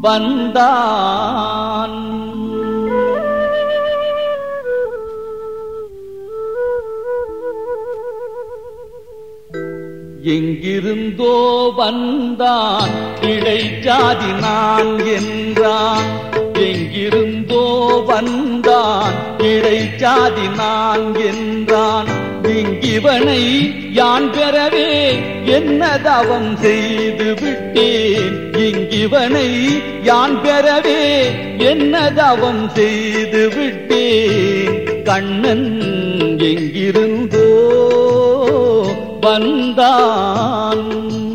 வந்தான் எங்கிருந்தோ வந்தான் இடைச்சாதி நான் என்றான் எங்கிருந்தோ வந்தான் இடைச்சாதி நான் என்றான் இங்கிவனை யான் பெறவே என்ன தவம் செய்து விட்டேன் இங்கிவனை யான் பெறவே என்ன தவம் செய்து விட்டேன் கண்ணன் எங்கிருந்தோ வந்தான்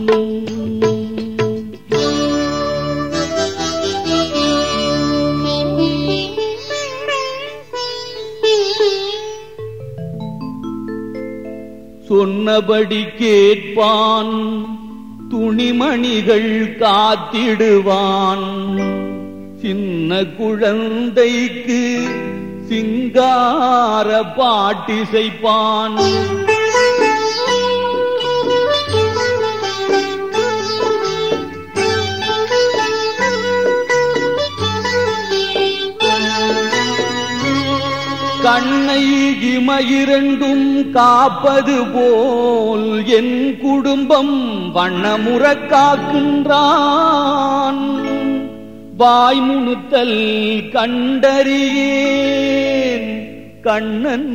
சொன்னபடி கேட்பான் துணிமணிகள் காத்திடுவான் சின்ன குழந்தைக்கு சிங்கார பாட்டிசைப்பான் கண்ணை இமையிரண்டும் காப்பது போல் என் குடும்பம் வண்ணமுற காக்கின்றான் வாய்முணுத்தல் கண்டறியேன் கண்ணன்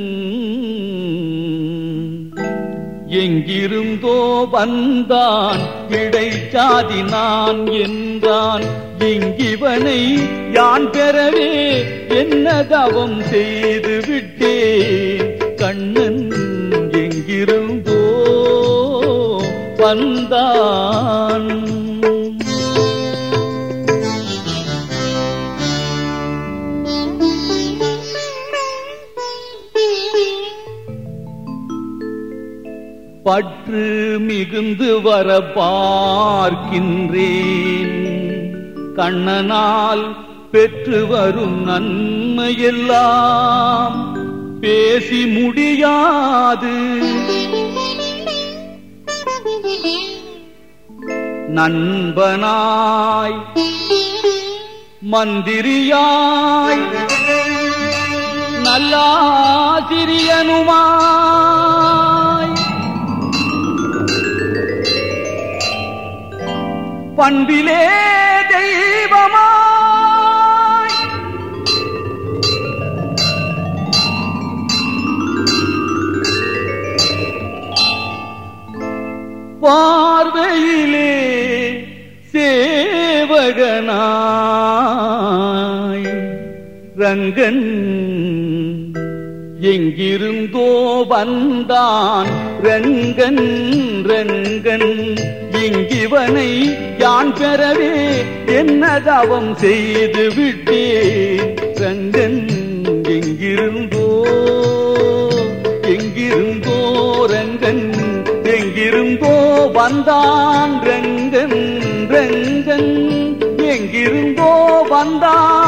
எங்கிருந்தோ வந்தான் இடைச்சாதி நான் என்றான் இங்கிவனை யான் பெறவே என்ன தவம் செய்து விட்டேன் கண்ணன் எங்கிருந்தோ வந்தான் பற்று மிகுந்து வர பார்க்கின்றேன் கண்ணனால் பெற்று வரும் நன்மையெல்லாம் பேசி முடியாது நண்பனாய் மந்திரியாய் நல்லாசிரியனுமாய் பண்பிலே தெய்வமாய் பார்வையிலே சேவகனாய் ரங்கன் எங்கிருந்தோ வந்தான் ரங்கன் ரங்கன் இங்கிவனை யான் பெறவே என்ன தவம் செய்து விட்டேன் ரங்கன் எங்கிருந்தோ எங்கிருந்தோ ரங்கன் எங்கிருந்தோ வந்தான் ரங்கன் ரங்கன் எங்கிருந்தோ வந்தான்